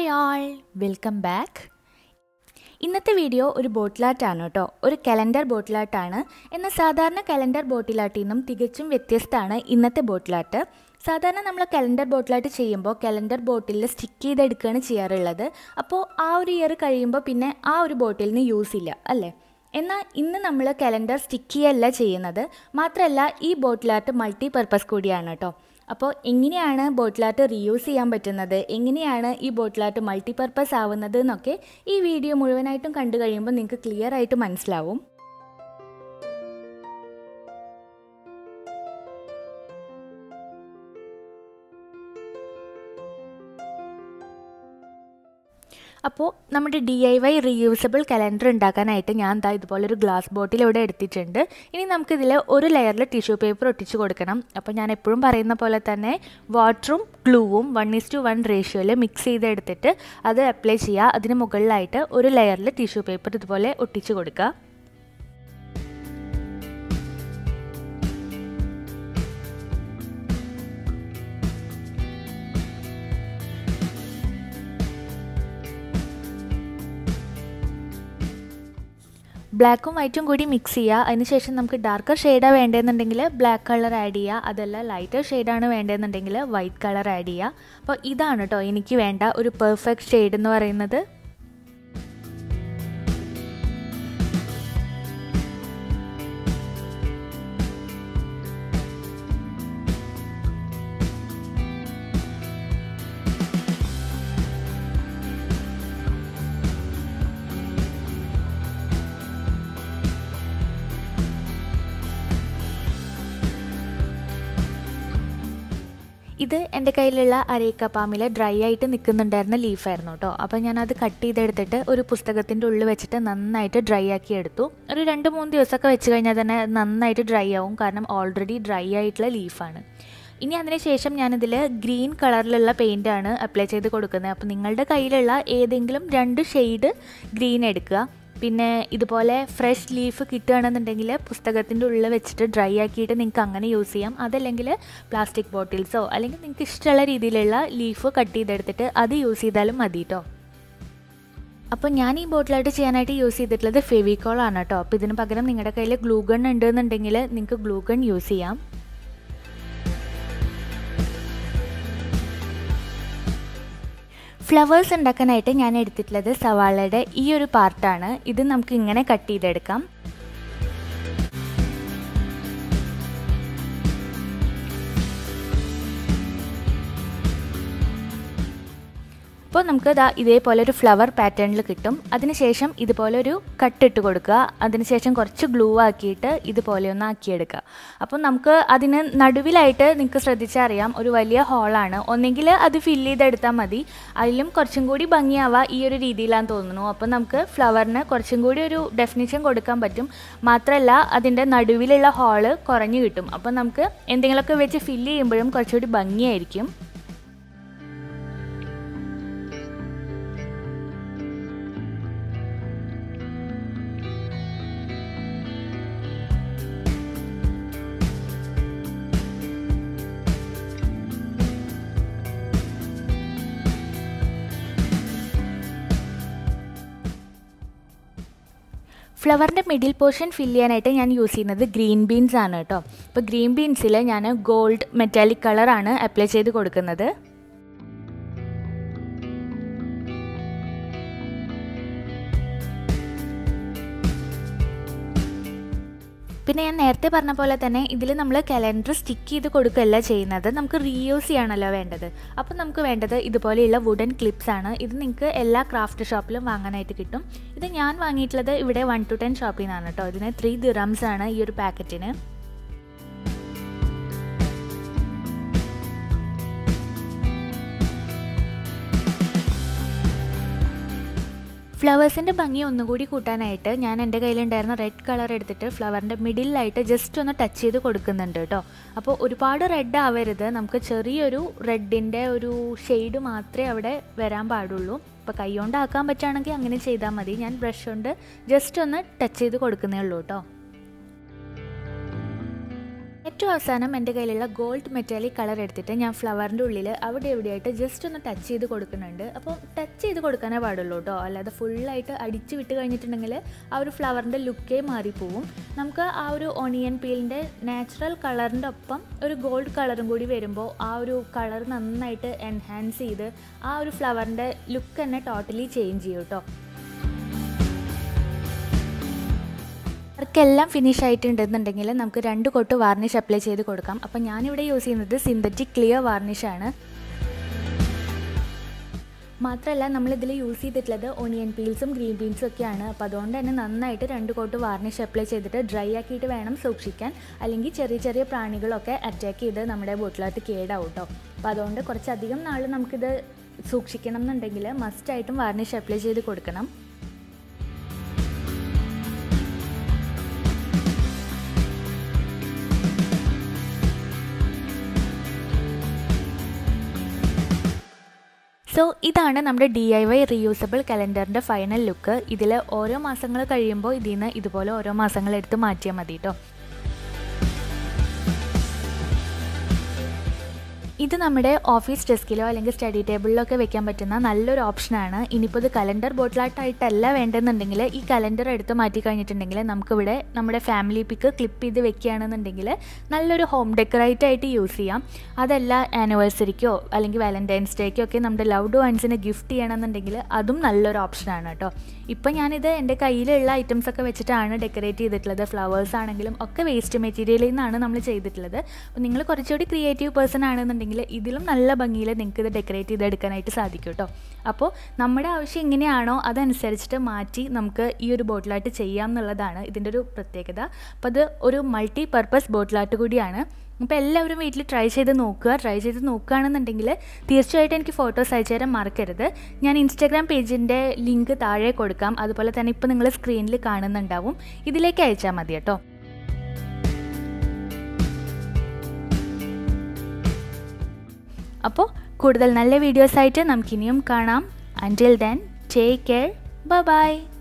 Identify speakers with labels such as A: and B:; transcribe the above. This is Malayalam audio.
A: ഓൾ വെൽക്കം ബാക്ക് ഇന്നത്തെ വീഡിയോ ഒരു ബോട്ടിലാട്ടാണ് കേട്ടോ ഒരു കലണ്ടർ ബോട്ടിലാട്ടാണ് എന്നാൽ സാധാരണ കലണ്ടർ ബോട്ടിലാട്ടിൽ നിന്നും തികച്ചും വ്യത്യസ്തമാണ് ഇന്നത്തെ ബോട്ടിലാട്ട് സാധാരണ നമ്മൾ കലണ്ടർ ബോട്ടിലാട്ട് ചെയ്യുമ്പോൾ കലണ്ടർ ബോട്ടിലിൽ സ്റ്റിക്ക് ചെയ്തെടുക്കുകയാണ് ചെയ്യാറുള്ളത് അപ്പോൾ ആ ഒരു ഇയർ കഴിയുമ്പോൾ പിന്നെ ആ ഒരു ബോട്ടിലിന് യൂസ് ഇല്ല അല്ലേ എന്നാൽ ഇന്ന് നമ്മൾ കലണ്ടർ സ്റ്റിക്ക് ചെയ്യല്ല ചെയ്യുന്നത് മാത്രമല്ല ഈ ബോട്ടിലാട്ട് മൾട്ടി പർപ്പസ് കൂടിയാണ് കേട്ടോ അപ്പോൾ എങ്ങനെയാണ് ബോട്ടിലാട്ട് റീയൂസ് ചെയ്യാൻ പറ്റുന്നത് എങ്ങനെയാണ് ഈ ബോട്ടിലാട്ട് മൾട്ടി പർപ്പസ് ആവുന്നത് എന്നൊക്കെ ഈ വീഡിയോ മുഴുവനായിട്ടും കണ്ടു കഴിയുമ്പോൾ നിങ്ങൾക്ക് ക്ലിയർ ആയിട്ട് മനസ്സിലാവും അപ്പോൾ നമ്മുടെ D I Y reusable calendar ഉണ്ടാക്കാനായിട്ട് ഞാൻ എന്താ ഇതുപോലൊരു ഗ്ലാസ് ബോട്ടിൽ ഇവിടെ എടുത്തിട്ടുണ്ട് ഇനി നമുക്കിതിൽ ഒരു ലെയറിൽ ടിഷ്യൂ പേപ്പർ ഒട്ടിച്ച് കൊടുക്കണം അപ്പോൾ ഞാൻ എപ്പോഴും പറയുന്ന പോലെ തന്നെ വാട്ടറും ഗ്ലൂവും വൺ ഈസ് ടു വൺ റേഷ്യോയിൽ മിക്സ് ചെയ്തെടുത്തിട്ട് അത് അപ്ലൈ ചെയ്യുക അതിന് മുകളിലായിട്ട് ഒരു ലെയറിൽ ടിഷ്യൂ പേപ്പർ ഇതുപോലെ ഒട്ടിച്ച് കൊടുക്കുക ബ്ലാക്കും വൈറ്റും കൂടി മിക്സ് ചെയ്യുക അതിനുശേഷം നമുക്ക് ഡാർക്കർ ഷെയ്ഡാണ് വേണ്ടതെന്നുണ്ടെങ്കിൽ ബ്ലാക്ക് കളർ ആഡ് ചെയ്യുക അതല്ല ലൈറ്റർ ഷെയ്ഡാണ് വേണ്ടതെന്നുണ്ടെങ്കിൽ വൈറ്റ് കളർ ആഡ് ചെയ്യുക അപ്പോൾ ഇതാണ് കേട്ടോ എനിക്ക് വേണ്ട ഒരു പെർഫെക്റ്റ് ഷെയ്ഡ് എന്ന് പറയുന്നത് ഇത് എൻ്റെ കയ്യിലുള്ള അരേക്ക പാമിലെ ഡ്രൈ ആയിട്ട് നിൽക്കുന്നുണ്ടായിരുന്ന ലീഫായിരുന്നു കേട്ടോ അപ്പോൾ ഞാനത് കട്ട് ചെയ്തെടുത്തിട്ട് ഒരു പുസ്തകത്തിൻ്റെ ഉള്ളിൽ വെച്ചിട്ട് നന്നായിട്ട് ഡ്രൈ ആക്കി എടുത്തു ഒരു രണ്ട് മൂന്ന് ദിവസമൊക്കെ വെച്ച് കഴിഞ്ഞാൽ തന്നെ നന്നായിട്ട് ഡ്രൈ ആവും കാരണം ഓൾറെഡി ഡ്രൈ ആയിട്ടുള്ള ലീഫാണ് ഇനി അതിന് ശേഷം ഞാനിതിൽ ഗ്രീൻ കളറിലുള്ള പെയിൻ്റാണ് അപ്ലൈ ചെയ്ത് കൊടുക്കുന്നത് അപ്പോൾ നിങ്ങളുടെ കയ്യിലുള്ള ഏതെങ്കിലും രണ്ട് ഷെയ്ഡ് ഗ്രീൻ എടുക്കുക പിന്നെ ഇതുപോലെ ഫ്രഷ് ലീഫ് കിട്ടുകയാണെന്നുണ്ടെങ്കിൽ പുസ്തകത്തിൻ്റെ ഉള്ളിൽ വെച്ചിട്ട് ഡ്രൈ ആക്കിയിട്ട് നിങ്ങൾക്ക് അങ്ങനെ യൂസ് ചെയ്യാം അതല്ലെങ്കിൽ പ്ലാസ്റ്റിക് ബോട്ടിൽസോ അല്ലെങ്കിൽ നിങ്ങൾക്ക് ഇഷ്ടമുള്ള രീതിയിലുള്ള ലീഫ് കട്ട് ചെയ്തെടുത്തിട്ട് അത് യൂസ് ചെയ്താലും മതി കേട്ടോ അപ്പോൾ ഞാൻ ഈ ബോട്ടിലായിട്ട് ചെയ്യാനായിട്ട് യൂസ് ചെയ്തിട്ടുള്ളത് ഫെവിക്കോൾ ആണ് കേട്ടോ അപ്പോൾ ഇതിന് പകരം നിങ്ങളുടെ കയ്യിൽ ഗ്ലൂഗൺ ഉണ്ടെന്നുണ്ടെങ്കിൽ നിങ്ങൾക്ക് ഗ്ലൂഗൺ യൂസ് ചെയ്യാം ഫ്ലവേഴ്സ് ഉണ്ടാക്കാനായിട്ട് ഞാൻ എടുത്തിട്ടുള്ളത് സവാളയുടെ ഈ ഒരു പാർട്ടാണ് ഇത് നമുക്ക് ഇങ്ങനെ കട്ട് ചെയ്തെടുക്കാം അപ്പോൾ നമുക്ക് ഇതാ ഇതേപോലെ ഒരു ഫ്ലവർ പാറ്റേണിൽ കിട്ടും അതിനുശേഷം ഇതുപോലെ ഒരു കട്ടിട്ട് കൊടുക്കുക അതിനുശേഷം കുറച്ച് ഗ്ലൂ ആക്കിയിട്ട് ഇതുപോലെ ഒന്ന് ആക്കിയെടുക്കുക അപ്പോൾ നമുക്ക് അതിന് നടുവിലായിട്ട് നിങ്ങൾക്ക് ശ്രദ്ധിച്ചാൽ അറിയാം ഒരു വലിയ ഹോളാണ് ഒന്നെങ്കിൽ അത് ഫില്ല് ചെയ്തെടുത്താൽ മതി അതിലും കുറച്ചും കൂടി ഭംഗിയാവുക ഈ ഒരു രീതിയിലാന്ന് തോന്നുന്നു അപ്പോൾ നമുക്ക് ഫ്ലവറിന് കുറച്ചും കൂടി ഒരു ഡെഫിനിഷൻ കൊടുക്കാൻ പറ്റും മാത്രമല്ല അതിൻ്റെ നടുവിലുള്ള ഹോള് കുറഞ്ഞു കിട്ടും അപ്പോൾ നമുക്ക് എന്തെങ്കിലുമൊക്കെ വെച്ച് ഫില്ല് ചെയ്യുമ്പോഴും കുറച്ചുകൂടി ഭംഗിയായിരിക്കും ഫ്ലവറിൻ്റെ മിഡിൽ പോർഷൻ ഫില്ല് ചെയ്യാനായിട്ട് ഞാൻ യൂസ് ചെയ്യുന്നത് ഗ്രീൻ ബീൻസ് ആണ് കേട്ടോ അപ്പോൾ ഗ്രീൻ ബീൻസിൽ ഞാൻ ഗോൾഡ് മെറ്റാലിക് കളറാണ് അപ്ലൈ ചെയ്ത് കൊടുക്കുന്നത് പിന്നെ ഞാൻ നേരത്തെ പറഞ്ഞ പോലെ തന്നെ ഇതിൽ നമ്മൾ കലണ്ടർ സ്റ്റിക്ക് ചെയ്ത് കൊടുക്കുകയല്ല ചെയ്യുന്നത് നമുക്ക് റീയൂസ് ചെയ്യണമല്ലോ വേണ്ടത് അപ്പോൾ നമുക്ക് വേണ്ടത് ഇതുപോലെയുള്ള വുഡൻ ക്ലിപ്സ് ആണ് ഇത് നിങ്ങൾക്ക് എല്ലാ ക്രാഫ്റ്റ് ഷോപ്പിലും വാങ്ങാനായിട്ട് കിട്ടും ഇത് ഞാൻ വാങ്ങിയിട്ടുള്ളത് ഇവിടെ വൺ ടു ടെൻ ഷോപ്പിൽ നിന്നാണ് കേട്ടോ ഇതിന് ത്രീ ദിറംസ് ആണ് ഈ ഒരു പാക്കറ്റിന് ഫ്ലവേഴ്സിൻ്റെ ഭംഗി ഒന്നുകൂടി കൂട്ടാനായിട്ട് ഞാൻ എൻ്റെ കയ്യിലുണ്ടായിരുന്ന റെഡ് കളർ എടുത്തിട്ട് ഫ്ലവറിൻ്റെ മിഡിലായിട്ട് ജസ്റ്റ് ഒന്ന് ടച്ച് ചെയ്ത് കൊടുക്കുന്നുണ്ട് കേട്ടോ അപ്പോൾ ഒരുപാട് റെഡ് ആവരുത് നമുക്ക് ചെറിയൊരു റെഡിൻ്റെ ഒരു ഷെയ്ഡ് മാത്രമേ അവിടെ വരാൻ പാടുള്ളൂ അപ്പോൾ കൈ കൊണ്ട് ആക്കാൻ പറ്റുകയാണെങ്കിൽ അങ്ങനെ ചെയ്താൽ മതി ഞാൻ ബ്രഷ് കൊണ്ട് ജസ്റ്റ് ഒന്ന് ടച്ച് ചെയ്ത് കൊടുക്കുന്നേ ഉള്ളൂ കേട്ടോ ഏറ്റവും അവസാനം എൻ്റെ കയ്യിലുള്ള ഗോൾഡ് മെറ്റാലിക് കളർ എടുത്തിട്ട് ഞാൻ ഫ്ലവറിൻ്റെ ഉള്ളിൽ അവിടെ എവിടെയായിട്ട് ജസ്റ്റ് ഒന്ന് ടച്ച് ചെയ്ത് കൊടുക്കുന്നുണ്ട് അപ്പോൾ ടച്ച് ചെയ്ത് കൊടുക്കാനേ പാടുള്ളൂ കേട്ടോ അല്ലാതെ ഫുള്ളായിട്ട് അടിച്ച് വിട്ട് കഴിഞ്ഞിട്ടുണ്ടെങ്കിൽ ആ ഒരു ഫ്ലവറിൻ്റെ ലുക്കേ മാറിപ്പോവും നമുക്ക് ആ ഒരു ഒണിയൻ പീലിൻ്റെ നാച്ചുറൽ കളറിൻ്റെ ഒപ്പം ഒരു ഗോൾഡ് കളറും കൂടി വരുമ്പോൾ ആ ഒരു കളർ നന്നായിട്ട് എൻഹാൻസ് ചെയ്ത് ആ ഒരു ഫ്ലവറിൻ്റെ ലുക്ക് തന്നെ ടോട്ടലി ചേഞ്ച് ചെയ്യും കേട്ടോ വർക്കെല്ലാം ഫിനിഷ് ആയിട്ടുണ്ടെന്നുണ്ടെങ്കിൽ നമുക്ക് രണ്ട് കൊട്ട് വാർണിഷ് അപ്ലൈ ചെയ്ത് കൊടുക്കാം അപ്പം ഞാനിവിടെ യൂസ് ചെയ്യുന്നത് സിന്തറ്റിക് ക്ലിയർ വാർണിഷാണ് മാത്രമല്ല നമ്മളിതിൽ യൂസ് ചെയ്തിട്ടുള്ളത് ഒണിയൻ പീൽസും ഗ്രീൻ ബീൻസും ഒക്കെയാണ് അപ്പോൾ അതുകൊണ്ട് തന്നെ നന്നായിട്ട് രണ്ട് കോട്ട് വാർണിഷ് അപ്ലൈ ചെയ്തിട്ട് ഡ്രൈ ആക്കിയിട്ട് വേണം സൂക്ഷിക്കാൻ അല്ലെങ്കിൽ ചെറിയ ചെറിയ പ്രാണികളൊക്കെ അറ്റാക്ക് ചെയ്ത് നമ്മുടെ ബോട്ടിലകത്ത് കേടാവും കേട്ടോ അപ്പോൾ അതുകൊണ്ട് കുറച്ചധികം നാൾ നമുക്കിത് സൂക്ഷിക്കണം എന്നുണ്ടെങ്കിൽ മസ്റ്റായിട്ടും വാർണിഷ് അപ്ലൈ ചെയ്ത് കൊടുക്കണം സോ ഇതാണ് നമ്മുടെ ഡി ഐ വൈ റീയൂസബിൾ കലണ്ടറിൻ്റെ ഫൈനൽ ലുക്ക് ഇതിൽ ഓരോ മാസങ്ങൾ കഴിയുമ്പോൾ ഇതിൽ നിന്ന് ഇതുപോലെ ഓരോ മാസങ്ങൾ എടുത്ത് മാറ്റിയാൽ മതി കേട്ടോ ഇത് നമ്മുടെ ഓഫീസ് ഡെസ്കിലോ അല്ലെങ്കിൽ സ്റ്റഡി ടേബിളിലോ ഒക്കെ വെക്കാൻ പറ്റുന്ന നല്ലൊരു ഓപ്ഷനാണ് ഇനിയിപ്പോൾ ഇത് കലണ്ടർ ബോട്ടിലായിട്ടല്ല വേണ്ടെന്നുണ്ടെങ്കിൽ ഈ കലണ്ടർ എടുത്ത് മാറ്റി കഴിഞ്ഞിട്ടുണ്ടെങ്കിൽ നമുക്കിവിടെ നമ്മുടെ ഫാമിലി പിക്ക് ക്ലിപ്പ് ചെയ്ത് വെക്കുകയാണെന്നുണ്ടെങ്കിൽ നല്ലൊരു ഹോം ഡെക്കറേറ്റ് ആയിട്ട് യൂസ് ചെയ്യാം അതല്ല ആനിവേഴ്സറിക്കോ അല്ലെങ്കിൽ വാലൻറ്റൈൻസ് ഡേക്കോ ഒക്കെ നമ്മുടെ ലവ്ഡ് വൺസിന് ഗിഫ്റ്റ് ചെയ്യണമെന്നുണ്ടെങ്കിൽ അതും നല്ലൊരു ഓപ്ഷനാണ് കേട്ടോ ഇപ്പം ഞാനിത് എൻ്റെ കയ്യിലുള്ള ഐറ്റംസ് ഒക്കെ വെച്ചിട്ടാണ് ഡെക്കറേറ്റ് ചെയ്തിട്ടുള്ളത് ഫ്ലവേഴ്സ് ആണെങ്കിലും ഒക്കെ വേസ്റ്റ് മെറ്റീരിയലിൽ നിന്നാണ് നമ്മൾ ചെയ്തിട്ടുള്ളത് അപ്പോൾ നിങ്ങൾ കുറച്ചുകൂടി ക്രിയേറ്റീവ് പേഴ്സൺ ആണെന്നുണ്ടെങ്കിൽ ഇതിലും നല്ല ഭംഗിയിൽ നിങ്ങൾക്ക് ഇത് ഡെക്കറേറ്റ് ചെയ്തെടുക്കാനായിട്ട് സാധിക്കും കേട്ടോ അപ്പോൾ നമ്മുടെ ആവശ്യം എങ്ങനെയാണോ അതനുസരിച്ചിട്ട് മാറ്റി നമുക്ക് ഈ ഒരു ബോട്ടിലായിട്ട് ചെയ്യാം എന്നുള്ളതാണ് ഇതിൻ്റെ ഒരു പ്രത്യേകത അപ്പോൾ അത് ഒരു മൾട്ടി പർപ്പസ് ബോട്ടിലായിട്ട് കൂടിയാണ് അപ്പോൾ എല്ലാവരും വീട്ടിൽ ട്രൈ ചെയ്ത് നോക്കുക ട്രൈ ചെയ്ത് നോക്കുകയാണെന്നുണ്ടെങ്കിൽ തീർച്ചയായിട്ടും എനിക്ക് ഫോട്ടോസ് അയച്ചു തരാൻ മറക്കരുത് ഞാൻ ഇൻസ്റ്റാഗ്രാം പേജിൻ്റെ ലിങ്ക് താഴെ കൊടുക്കാം അതുപോലെ തന്നെ ഇപ്പോൾ നിങ്ങൾ സ്ക്രീനിൽ കാണുന്നുണ്ടാവും ഇതിലേക്ക് അയച്ചാൽ മതി കേട്ടോ അപ്പോൾ കൂടുതൽ നല്ല വീഡിയോസായിട്ട് നമുക്കിനിയും കാണാം until then take care by